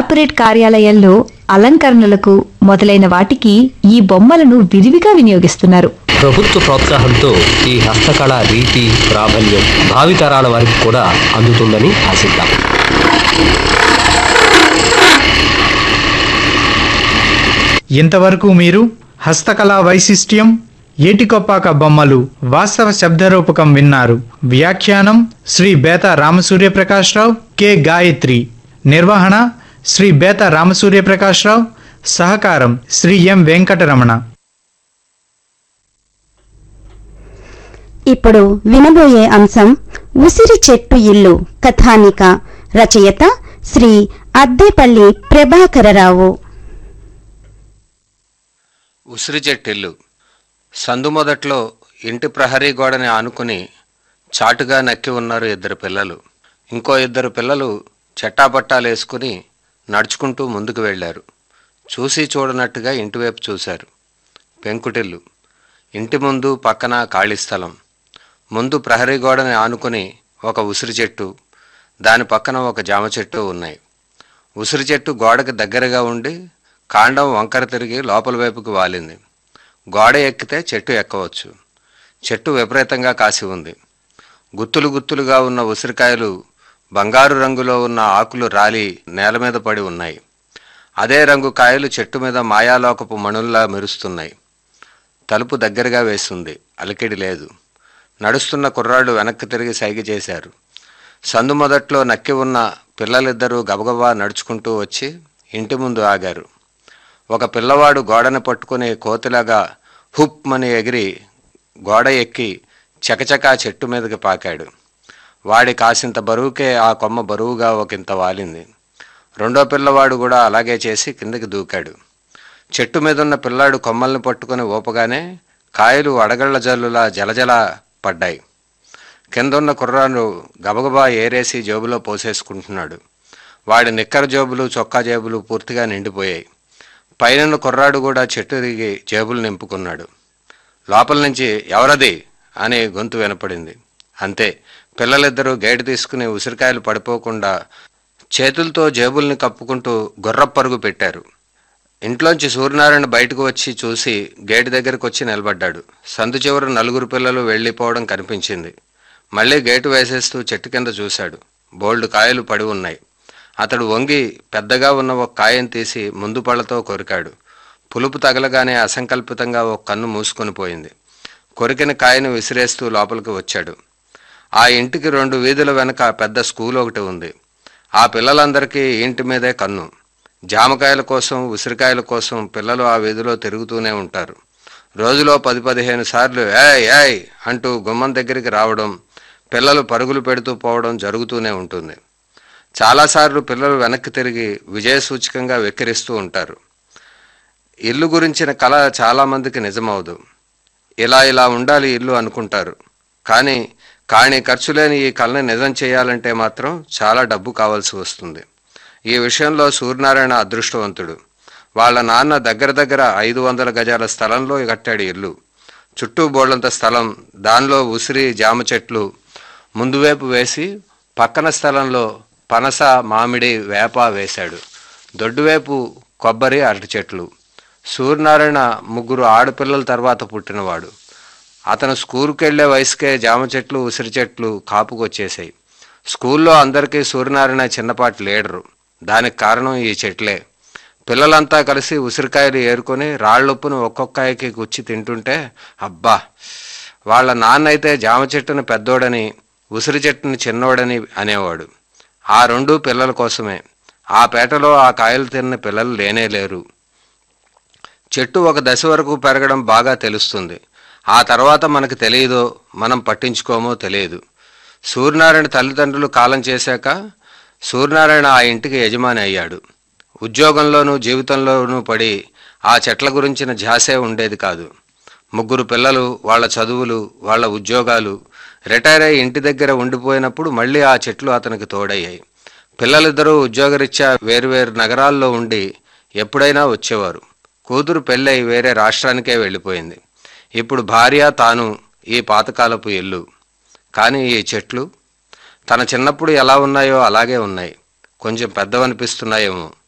corporate కార్యాలయాల్లో అలంకరణలకు మొదలైన వాటికి ఈ బొమ్మలను విరివిగా వినియోగిస్తున్నారు ప్రభుత్వ ప్రోత్సాహంతో ఈ హస్తకళ రీతి ప్రాబల్యం భావితరాల వారికి కూడా అందుతుందని ఆశిద్దాం ఇంతవరకు మీరు హస్తకళా వైశిష్ట్యం ఏటికొప్పాక బొమ్మలు వాస్తవ శబ్దరూపకం విన్నారు వ్యాఖ్యానం శ్రీ బేత రామసూర్యప్రకాశ్రావు కె గాయత్రి నిర్వహణ శ్రీ బేత రామసూర్యప్రకాశ్రావు సహకారం శ్రీ ఎం వెంకటరమణ ఇప్పుడు వినబోయే అంశం ఉసిరి చెట్టు ఇల్లు కథానిక రచయిత శ్రీ అద్దేపల్లి ప్రభాకరరావు ఉసిరి చెట్టిల్లు సందు మొదట్లో ఇంటి ప్రహరీ గోడని ఆనుకుని చాటుగా నక్కి ఉన్నారు ఇద్దరు పిల్లలు ఇంకో ఇద్దరు పిల్లలు చెట్టాపట్టాలు వేసుకుని నడుచుకుంటూ ముందుకు వెళ్ళారు చూసి చూడనట్టుగా ఇంటివైపు చూశారు పెంకుటిల్లు ఇంటి ముందు పక్కన ఖాళీ స్థలం ముందు ప్రహరీ గోడని ఆనుకుని ఒక ఉసిరి చెట్టు దాని పక్కన ఒక జామ చెట్టు ఉన్నాయి ఉసిరి చెట్టు గోడకి దగ్గరగా ఉండి కాండం వంకర తిరిగి లోపల వైపుకి వాలింది గోడ ఎక్కితే చెట్టు ఎక్కవచ్చు చెట్టు విపరీతంగా కాసి ఉంది గుత్తులు గుత్తులుగా ఉన్న ఉసిరికాయలు బంగారు రంగులో ఉన్న ఆకులు రాలి నేల మీద పడి ఉన్నాయి అదే రంగు కాయలు చెట్టు మీద మాయాలోకపు మణుల్లా మెరుస్తున్నాయి తలుపు దగ్గరగా వేస్తుంది అలికిడి లేదు నడుస్తున్న కుర్రాళ్ళు వెనక్కి తిరిగి సైగ చేశారు సందు మొదట్లో నక్కి ఉన్న పిల్లలిద్దరూ గబగబా నడుచుకుంటూ వచ్చి ఇంటి ముందు ఆగారు ఒక పిల్లవాడు గోడని పట్టుకుని కోతిలాగా హుప్మని ఎగిరి గోడ ఎక్కి చకచకా చెట్టు మీదకి పాకాడు వాడి కాసింత బరువుకే ఆ కొమ్మ బరువుగా ఒకంత వాలింది రెండో పిల్లవాడు కూడా అలాగే చేసి కిందకి దూకాడు చెట్టు మీదున్న పిల్లాడు కొమ్మల్ని పట్టుకుని ఊపగానే కాయలు అడగళ్ల జల్లులా జలజల పడ్డాయి కిందున్న కుర్రాడు గబగబా ఏరేసి జేబులో పోసేసుకుంటున్నాడు వాడి నిక్కర జేబులు చొక్కా జేబులు పూర్తిగా నిండిపోయాయి పైన కుర్రాడు కూడా చెట్టు దిగి జేబులు నింపుకున్నాడు లోపల నుంచి ఎవరది అనే గొంతు వినపడింది అంతే పిల్లలిద్దరూ గేటు తీసుకుని ఉసిరికాయలు పడిపోకుండా చేతులతో జేబుల్ని కప్పుకుంటూ గుర్రపరుగు పెట్టారు ఇంట్లోంచి సూర్యనారాయణ బయటకు వచ్చి చూసి గేటు దగ్గరకు వచ్చి నిలబడ్డాడు సందు చివర నలుగురు పిల్లలు వెళ్ళిపోవడం కనిపించింది మళ్ళీ గేటు వేసేస్తూ చెట్టు కింద చూశాడు బోల్డ్ కాయలు పడి ఉన్నాయి అతడు వంగి పెద్దగా ఉన్న ఒక కాయను తీసి ముందు పళ్ళతో కొరికాడు పులుపు తగలగానే అసంకల్పితంగా ఒక కన్ను మూసుకొని పోయింది కొరికిన కాయను విసిరేస్తూ లోపలికి వచ్చాడు ఆ ఇంటికి రెండు వీధుల వెనక పెద్ద స్కూల్ ఒకటి ఉంది ఆ పిల్లలందరికీ ఇంటి మీదే కన్ను జామకాయల కోసం ఉసిరికాయల కోసం పిల్లలు ఆ వీధిలో తిరుగుతూనే ఉంటారు రోజులో పది పదిహేను సార్లు ఏయ్ ఏయ్ అంటూ గుమ్మం దగ్గరికి రావడం పిల్లలు పరుగులు పెడుతూ పోవడం జరుగుతూనే ఉంటుంది చాలాసార్లు పిల్లలు వెనక్కి తిరిగి విజయ సూచకంగా వెక్కిరిస్తూ ఉంటారు ఇల్లు గురించిన కళ చాలామందికి నిజమవదు ఇలా ఇలా ఉండాలి ఇల్లు అనుకుంటారు కానీ కానీ ఖర్చు లేని ఈ కళని నిజం చేయాలంటే మాత్రం చాలా డబ్బు కావాల్సి వస్తుంది ఈ విషయంలో సూర్యనారాయణ అదృష్టవంతుడు వాళ్ళ నాన్న దగ్గర దగ్గర ఐదు వందల గజాల స్థలంలో కట్టాడు ఇల్లు చుట్టూ బోళ్ళంత స్థలం దానిలో ఉసిరి జామ చెట్లు ముందువైపు వేసి పక్కన స్థలంలో పనస మామిడి వేప వేశాడు దొడ్డువైపు కొబ్బరి అరటి చెట్లు సూర్యనారాయణ ముగ్గురు ఆడపిల్లల తర్వాత పుట్టినవాడు అతను స్కూల్కి వెళ్లే వయసుకే జామ చెట్లు ఉసిరి చెట్లు కాపుకొచ్చేసాయి స్కూల్లో అందరికీ సూర్యనారాయణ చిన్నపాటి లీడరు దానికి కారణం ఈ చెట్లే పిల్లలంతా కలిసి ఉసిరికాయలు ఏరుకొని రాళ్ళొప్పును ఒక్కొక్కాయకి గుచ్చి తింటుంటే అబ్బా వాళ్ళ నాన్న అయితే జామ చెట్టుని పెద్దోడని ఉసిరి చెట్టుని చిన్నోడని అనేవాడు ఆ రెండు పిల్లల కోసమే ఆ పేటలో ఆ కాయలు తిన్న పిల్లలు లేనే లేరు చెట్టు ఒక దశ వరకు పెరగడం బాగా తెలుస్తుంది ఆ తర్వాత మనకు తెలియదో మనం పట్టించుకోమో తెలియదు సూర్యనారాయణ తల్లిదండ్రులు కాలం చేశాక సూర్యనారాయణ ఆ ఇంటికి యజమాని అయ్యాడు ఉద్యోగంలోనూ జీవితంలోనూ పడి ఆ చెట్ల గురించిన ధ్యాసే ఉండేది కాదు ముగ్గురు పిల్లలు వాళ్ళ చదువులు వాళ్ళ ఉద్యోగాలు రిటైర్ అయి ఇంటి దగ్గర ఉండిపోయినప్పుడు మళ్ళీ ఆ చెట్లు అతనికి తోడయ్యాయి పిల్లలిద్దరూ ఉద్యోగరీత్యా వేరువేరు నగరాల్లో ఉండి ఎప్పుడైనా వచ్చేవారు కూతురు పెళ్ళై వేరే రాష్ట్రానికే వెళ్ళిపోయింది ఇప్పుడు భార్య తాను ఈ పాతకాలపు ఇల్లు కానీ ఈ చెట్లు తన చిన్నప్పుడు ఎలా ఉన్నాయో అలాగే ఉన్నాయి కొంచెం పెద్దవనిపిస్తున్నాయేమో